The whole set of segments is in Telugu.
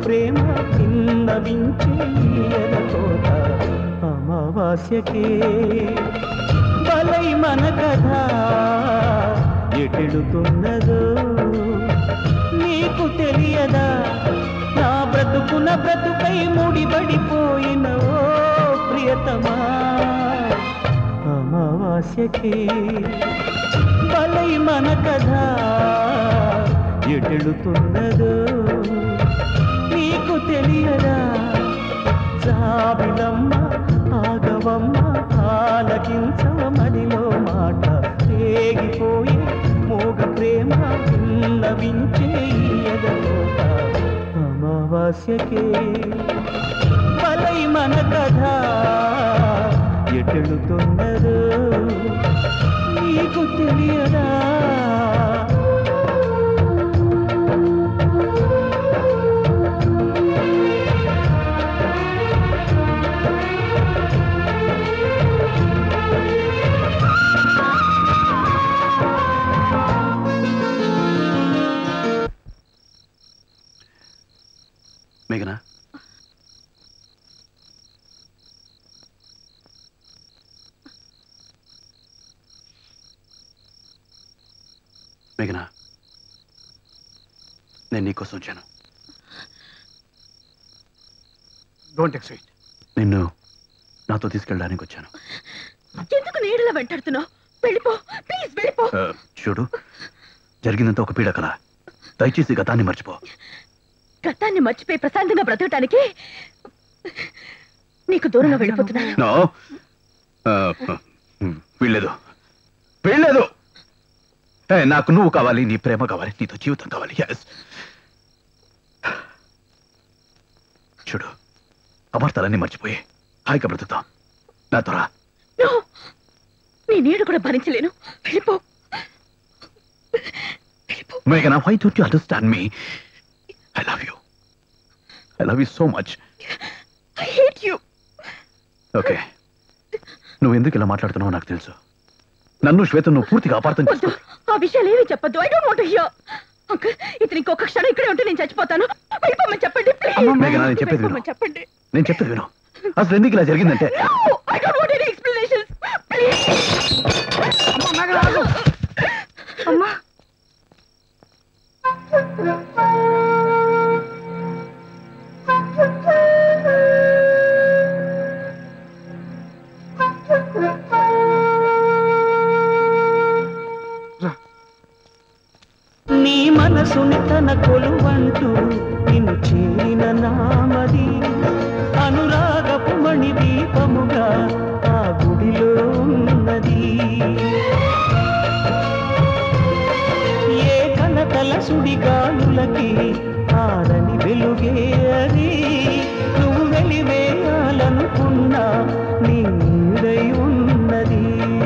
ప్రేమ భిన్నవించే ఎదకోట అమావాస్యకే బలై మన కథ ఎటెడుతున్నదో నీకు తెలియదా నా బ్రతుకున బ్రతుకై ముడిపడిపోయిన ఓ ప్రియతమా అమావాస్యకే బలై మన కథ ఎటెడుతున్నదో నీకు తెలియదా జాబిలమ్మ ఆగవమ్మ ఆలకించమదిలో మాట రేగిపోయే మోగ ప్రేమ విన్నవించే ఎదలోట అమావాస్యకే బలై మన కథ ఎటెడుతున్నదో నీకు తెలియదా మేఘనా మేఘనా నేను నీకోసం వచ్చాను డోంట్ ఎక్సైట్ నిన్ను నాతో తీసుకెళ్ళడానికి వచ్చాను ఎందుకు నీడలో వెంటాడుతున్నావు వెళ్ళిపో ప్లీజ్ వెళ్ళిపో ఆ, చూడు జరిగిందంతా ఒక పీడ కల దయచేసి గతాన్ని మర్చిపో గతాన్ని మర్చిపోయి ప్రశాంతంగా బ్రతకటానికి నీకు దూరంగా వెళ్ళిపోతున్నాను నో ఆ, వీల్లేదు వీల్లేదు ఏ, నాకు నువ్వు కావాలి నీ ప్రేమ కావాలి నీతో జీవితం కావాలి ఎస్ చూడు అమర్తాలన్నీ మర్చిపోయి హాయిగా బ్రతుకుతాం నా త్వర No! నీ నీడు కూడా భరించలేను వెళ్ళిపో మేఘనా why don't you understand me I love you I love you so much I hate you okay నువ్వు ఎందుకు ఇలా మాట్లాడుతున్నావో నాకు తెలుసు నన్ను శ్వేత నువ్వు పూర్తిగా అపార్థం చేసుకో ఆ విషయాలు ఏమీ చెప్పొద్దు I don't want hear uncle ఇతను ఇంకొక క్షణం ఇక్కడే ఉంటే నేను చచ్చిపోతాను వెళ్ళిపోమని చెప్పండి అమ్మ, మేఘనా, నేను చెప్పేది విను. వెళ్ళిపోమని చెప్పండి నేను చెప్పేది విను అసలు ఎందుకు ఇలా జరిగిందంటే I don't want any explanations please అమ్మా నీ మనసుని తన కొలువంటూ నిన్ను చేరిన నామది అనురాగపు మణి దీపముగా ఆ గుడిలో ఉన్నది ఏ కలతల సుడిగాలులకి ఆరని వెలుగే అది నువ్వు వెలివేయాలనుకున్నా నీ నీడై ఉన్నది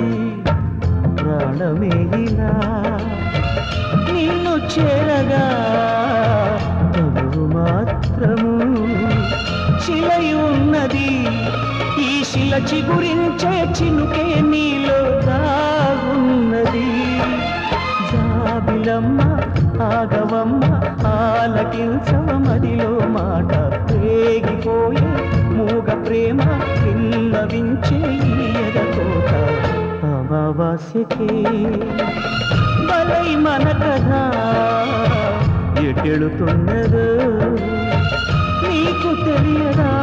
ప్రాణమే ఇలా నిన్ను చేరగా తను మాత్రము శిలై ఉన్నది ఈ శిల చిగురించే చినుకే నీలో దాగున్నది జాబిలమ్మ ఆగవమ్మ ఆలకించమదిలో మాట రేగిపోయే మూగ ప్రేమ విన్నవించే ఈ ఎదకోట అమావాస్యకే బలై మన కథ ఎటెడుతున్నదో నీకు తెలియదా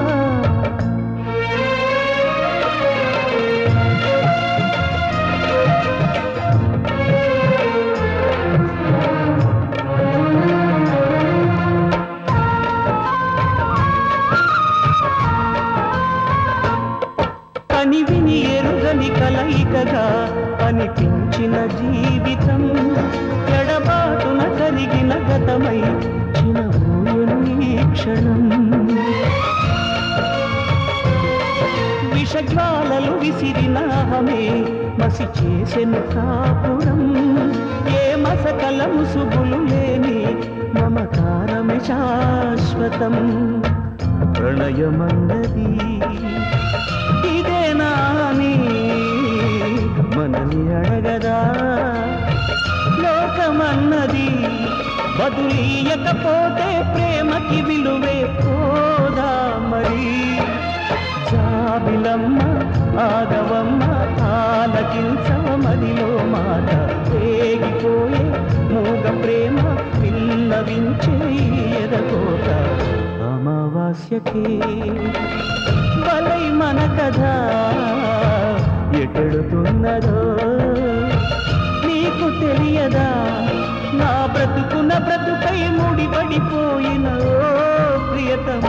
కని విని ఎరుగని కలయికగా అనిపించిన జీవితం ఎడబాటున కరిగిన గతమై చినబోయను ఈ క్షణం విషజ్వాలలు విసిరిన అహమే మసి చేసెను కాపురం ఏ మసకల ముసుగులు లేని మమకారమే శాశ్వతం ప్రణయమన్నది ఇదేనా అని మనని అడగదా లోకమన్నది బదులీయకపోతే ప్రేమకి విలువే పోదా మరి జాబిలమ్మ ఆగవమ్మ ఆలకించవ మదిలో మాట రేగిపోయే మూగ ప్రేమ పిల్లవించే ఎదకోట అమావాస్యకి బలై మన కథ ఎటెడుతున్నదో నీకు తెలియదా నా బ్రతుకున బ్రతుకై ముడిపడిపోయిన ఓ ప్రియతమా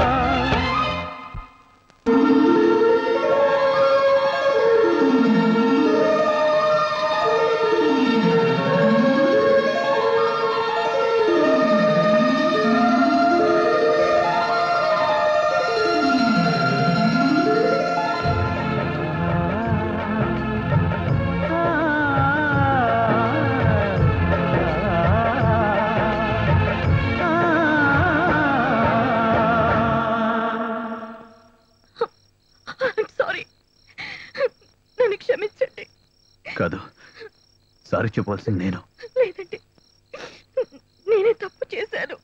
సారీ నన్ను క్షమించండి కాదు సారీ చెప్పవలసింది నేను లేదండి నేనే తప్పు చేశాను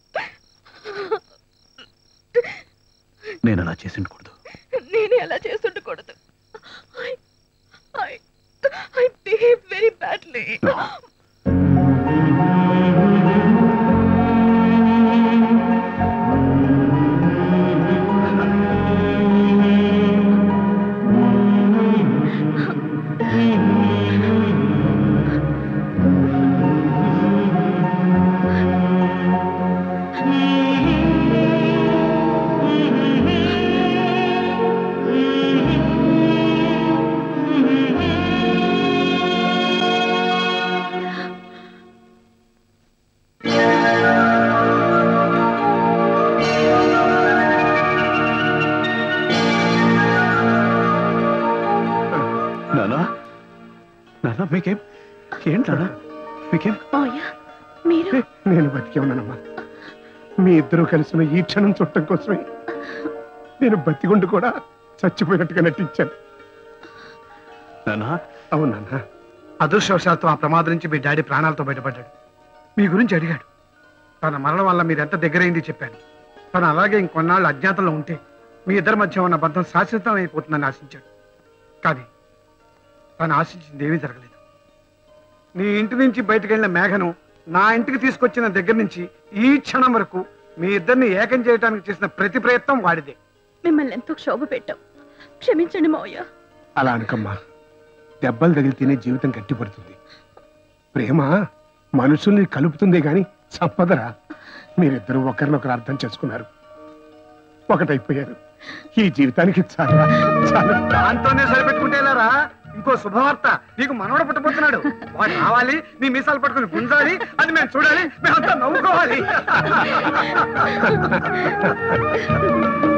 నేను అలా చేసి ఉండకూడదు నేనే అలా చేస్తుండకూడదు I behave very badly No. నానా నానా మీకేం ఏంటి నానా మీకేం మావయ్య మీరు నేను బతికే ఉన్నానమ్మా మీ ఇద్దరు కలిసిన ఈ క్షణం చుట్టం కోసమే నేను బతికుండి కూడా చచ్చిపోయినట్టుగా నటించాను నానా అవునన్నా అదృష్టవశాత్తు ఆ ప్రమాదం నుంచి మీ డాడీ ప్రాణాలతో బయటపడ్డాడు మీ గురించి అడిగాడు తన మరణం వల్ల మీరు ఎంత దగ్గరైంది చెప్పాను తను అలాగే ఇంకొన్నాళ్ళు అజ్ఞాతంలో ఉంటే మీ ఇద్దరి మధ్య ఉన్న బంధం శాశ్వతం అయిపోతుందని ఆశించాడు కానీ తను ఆశించింది ఏమీ జరగలేదు నీ ఇంటి నుంచి బయటకు వెళ్ళిన మేఘను నా ఇంటికి తీసుకొచ్చిన దగ్గర నుంచి ఈ క్షణం వరకు మీ ఇద్దరిని ఏకం చేయడానికి చేసిన ప్రతి ప్రయత్నం వాడిదే మిమ్మల్ని ఎంతో క్షోభ పెట్టాం క్షమించండి మావయ్య అలా అనకమ్మా దెబ్బలు తగిలితేనే జీవితం గట్టిపడుతుంది ప్రేమ మనుషుల్ని కలుపుతుందే గాని సంపదరా మీరిద్దరూ ఒకరినొకరు అర్థం చేసుకున్నారు ఒకటైపోయారు ఈ జీవితానికి చాలా చాలా దాంతోనే సరిపెట్టుకుంటే రా ఇంకో శుభవార్త నీకు మనవడు పుట్టబోతున్నాడు వాడు రావాలి నీ మీసాలు పట్టుకుని గుంజాలి అది మేము చూడాలి మేమంతా నవ్వుకోవాలి